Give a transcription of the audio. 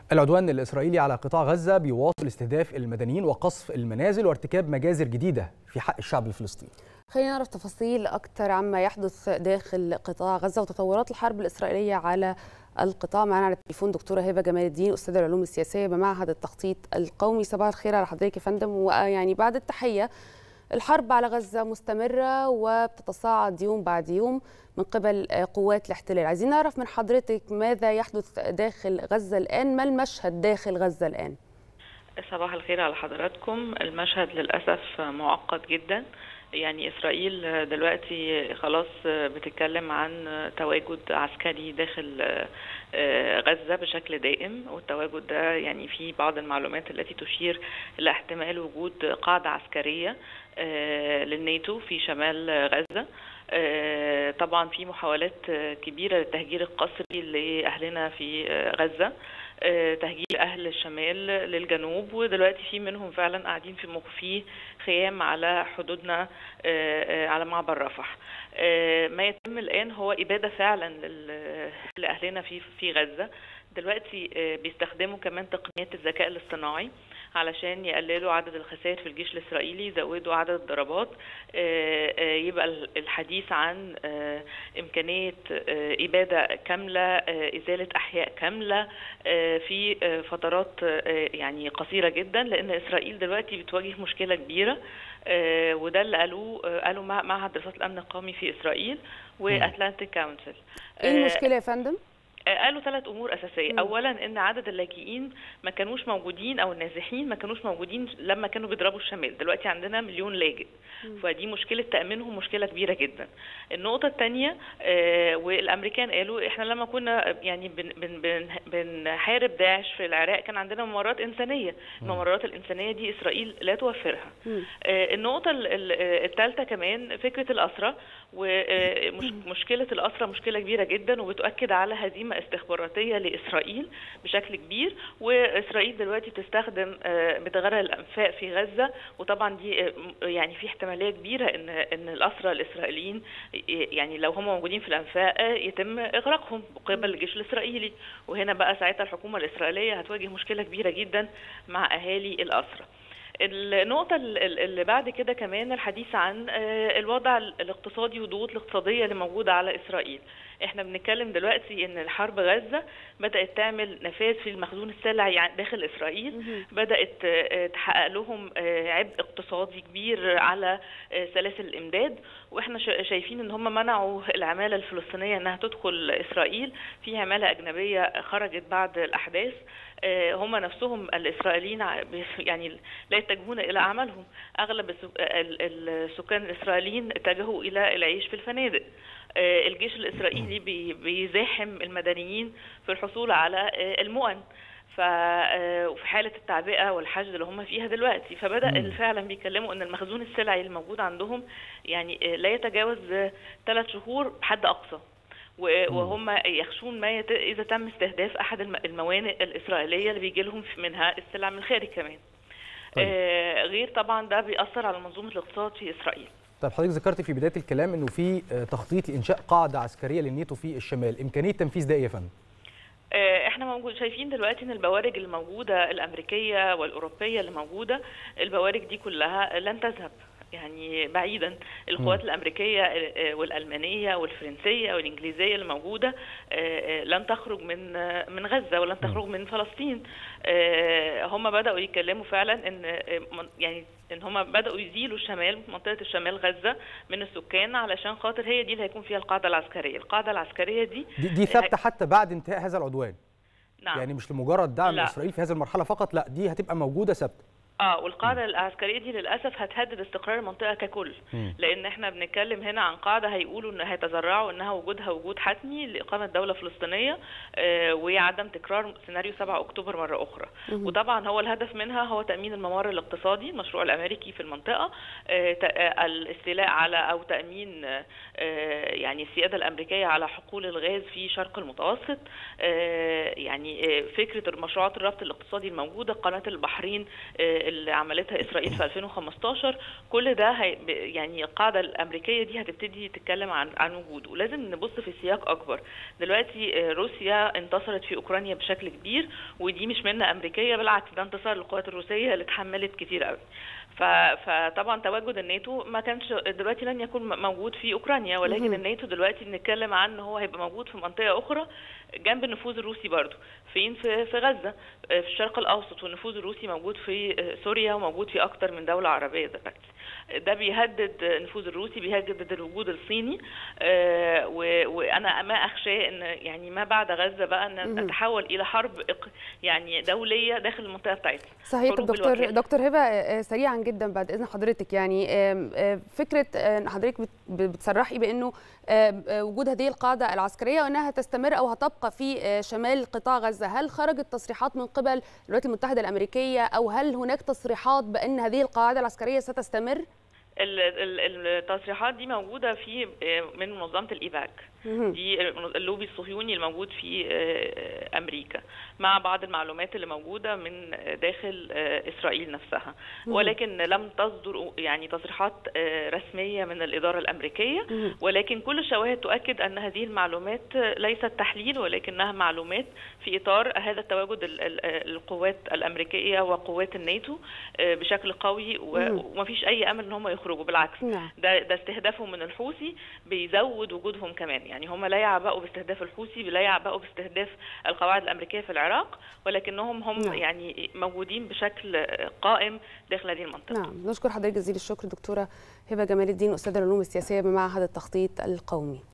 العدوان الإسرائيلي على قطاع غزة بيواصل استهداف المدنيين وقصف المنازل وارتكاب مجازر جديدة في حق الشعب الفلسطيني خلينا نعرف تفاصيل أكثر عما يحدث داخل قطاع غزة وتطورات الحرب الإسرائيلية على القطاع معنا على التليفون دكتورة هبة جمال الدين أستاذ العلوم السياسية بمعهد التخطيط القومي صباح الخير على حضرتك يا فندم ويعني بعد التحية الحرب على غزة مستمرة وبتتصاعد يوم بعد يوم من قبل قوات الاحتلال عايزين نعرف من حضرتك ماذا يحدث داخل غزة الآن ما المشهد داخل غزة الآن صباح الخير على حضراتكم المشهد للأسف معقد جدا يعني إسرائيل دلوقتي خلاص بتتكلم عن تواجد عسكري داخل غزة بشكل دائم والتواجد ده يعني في بعض المعلومات التي تشير إلى احتمال وجود قاعدة عسكرية للناتو في شمال غزة طبعا في محاولات كبيرة للتهجير القسري لأهلنا في غزة تهجير اهل الشمال للجنوب ودلوقتي في منهم فعلا قاعدين في في خيام على حدودنا على معبر رفح ما يتم الان هو اباده فعلا لاهلنا في في غزه دلوقتي بيستخدموا كمان تقنيات الذكاء الاصطناعي علشان يقللوا عدد الخسائر في الجيش الإسرائيلي يزودوا عدد الضربات يبقى الحديث عن إمكانية إبادة كاملة إزالة أحياء كاملة في فترات يعني قصيرة جدا لأن إسرائيل دلوقتي بتواجه مشكلة كبيرة وده اللي قالوه قالوا معهد دراسات الأمن القومي في إسرائيل وأتلانتيك كونسل إيه المشكلة يا فندم؟ قالوا ثلاث امور اساسيه، اولا ان عدد اللاجئين ما كانوش موجودين او النازحين ما كانوش موجودين لما كانوا بيضربوا الشمال، دلوقتي عندنا مليون لاجئ فدي مشكله تامينهم مشكله كبيره جدا. النقطه الثانيه آه والامريكان قالوا احنا لما كنا يعني بن بن بن بنحارب داعش في العراق كان عندنا ممرات انسانيه، الممرات الانسانيه دي اسرائيل لا توفرها. آه النقطه الثالثه كمان فكره الاسرى ومشكله الاسرى مشكله كبيره جدا وبتؤكد على هزيمه استخباراتيه لاسرائيل بشكل كبير واسرائيل دلوقتي بتستخدم بتغرق الانفاق في غزه وطبعا دي يعني في احتماليه كبيره ان ان الاسرى الاسرائيليين يعني لو هم موجودين في الانفاق يتم اغراقهم قبل الجيش الاسرائيلي وهنا بقى ساعتها الحكومه الاسرائيليه هتواجه مشكله كبيره جدا مع اهالي الاسرى النقطة اللي بعد كده كمان الحديث عن الوضع الاقتصادي والضغوط الاقتصادية اللي موجودة على إسرائيل احنا بنتكلم دلوقتي ان الحرب غزة بدأت تعمل نفاذ في المخزون السلعي داخل إسرائيل بدأت تحقق لهم عبء اقتصادي كبير على سلاسل الإمداد واحنا شايفين ان هم منعوا العمالة الفلسطينية انها تدخل إسرائيل في عمالة أجنبية خرجت بعد الأحداث هم نفسهم الإسرائيليين يعني لا يتجهون إلى أعمالهم أغلب السكان الإسرائيليين اتجهوا إلى العيش في الفنادق الجيش الإسرائيلي بيزاحم المدنيين في الحصول على المؤن ففي حاله التعبئه والحشد اللي هم فيها دلوقتي فبدا فعلا بيتكلموا ان المخزون السلعي اللي موجود عندهم يعني لا يتجاوز ثلاث شهور بحد اقصى وهم يخشون ما يت... اذا تم استهداف احد الموانئ الاسرائيليه اللي بيجي لهم منها السلع من الخارج كمان طيب. آه غير طبعا ده بيأثر على منظومه الاقتصاد في اسرائيل طيب حضرتك ذكرت في بدايه الكلام انه في تخطيط لانشاء قاعده عسكريه للناتو في الشمال امكانيه تنفيذ ده ايه يا فندم احنا موجود شايفين دلوقتي ان البوارج الموجوده الامريكيه والاوروبيه اللي موجوده البوارج دي كلها لن تذهب يعني بعيدا القوات الامريكيه والالمانيه والفرنسيه والانجليزيه اللي موجوده لن تخرج من من غزه ولن تخرج من فلسطين هم بداوا يتكلموا فعلا ان يعني ان هم بداوا يزيلوا الشمال منطقه الشمال غزه من السكان علشان خاطر هي دي اللي هيكون فيها القاعده العسكريه القاعده العسكريه دي دي, دي ثابته حتى بعد انتهاء هذا العدوان نعم. يعني مش لمجرد دعم لا. اسرائيل في هذه المرحله فقط لا دي هتبقى موجوده ثابته اه والقاعده العسكريه دي للاسف هتهدد استقرار المنطقه ككل م. لان احنا بنتكلم هنا عن قاعده هيقولوا ان هيتذرعوا انها وجودها وجود حتمي لاقامه دوله فلسطينيه آه وعدم تكرار سيناريو 7 اكتوبر مره اخرى م. وطبعا هو الهدف منها هو تامين الممر الاقتصادي المشروع الامريكي في المنطقه آه الاستيلاء على او تامين آه يعني السياده الامريكيه على حقول الغاز في شرق المتوسط يعني فكره مشروعات الربط الاقتصادي الموجوده قناه البحرين اللي عملتها اسرائيل في 2015 كل ده هي يعني القاعده الامريكيه دي هتبتدي تتكلم عن عن وجوده ولازم نبص في سياق اكبر دلوقتي روسيا انتصرت في اوكرانيا بشكل كبير ودي مش منه امريكيه بالعكس ده انتصار للقوات الروسيه اللي اتحملت كتير قوي فطبعا تواجد الناتو ما كانش دلوقتي لن يكون موجود في اوكرانيا ولكن الناتو دلوقتي بنتكلم عن ان هو هيبقى موجود في منطقه اخرى جنب النفوذ الروسي برضو فين في في غزه في الشرق الاوسط والنفوذ الروسي موجود في سوريا وموجود في اكتر من دوله عربيه دلوقتي ده بيهدد النفوذ الروسي بيهدد الوجود الصيني وانا ما اخشاه ان يعني ما بعد غزه بقى ان نتحول الى حرب يعني دوليه داخل المنطقه بتاعتنا صحيح طب دكتور دكتور هبه سريعا جدا بعد اذن حضرتك يعني فكره ان حضرتك بتصرحي بانه وجود هذه القاعده العسكريه وانها تستمر او هتبقى في شمال قطاع غزه هل خرجت تصريحات من قبل الولايات المتحده الامريكيه او هل هناك تصريحات بان هذه القاعده العسكريه ستستمر التصريحات دي موجوده في من منظمه الايباك دي اللوبي الصهيوني الموجود في امريكا مع بعض المعلومات اللي موجوده من داخل اسرائيل نفسها ولكن لم تصدر يعني تصريحات رسميه من الاداره الامريكيه ولكن كل الشواهد تؤكد ان هذه المعلومات ليست تحليل ولكنها معلومات في اطار هذا التواجد القوات الامريكيه وقوات الناتو بشكل قوي ومفيش اي امل ان هم يخرجوا بالعكس ده ده استهدافهم من الحوثي بيزود وجودهم كمان يعني هم لا يعبأوا باستهداف الحوثي لا يعبأوا باستهداف القواعد الامريكيه في العراق ولكنهم هم نعم. يعني موجودين بشكل قائم داخل هذه المنطقه. نعم نشكر حضرتك جزيل الشكر دكتوره هبه جمال الدين استاذه العلوم السياسيه بمعهد التخطيط القومي.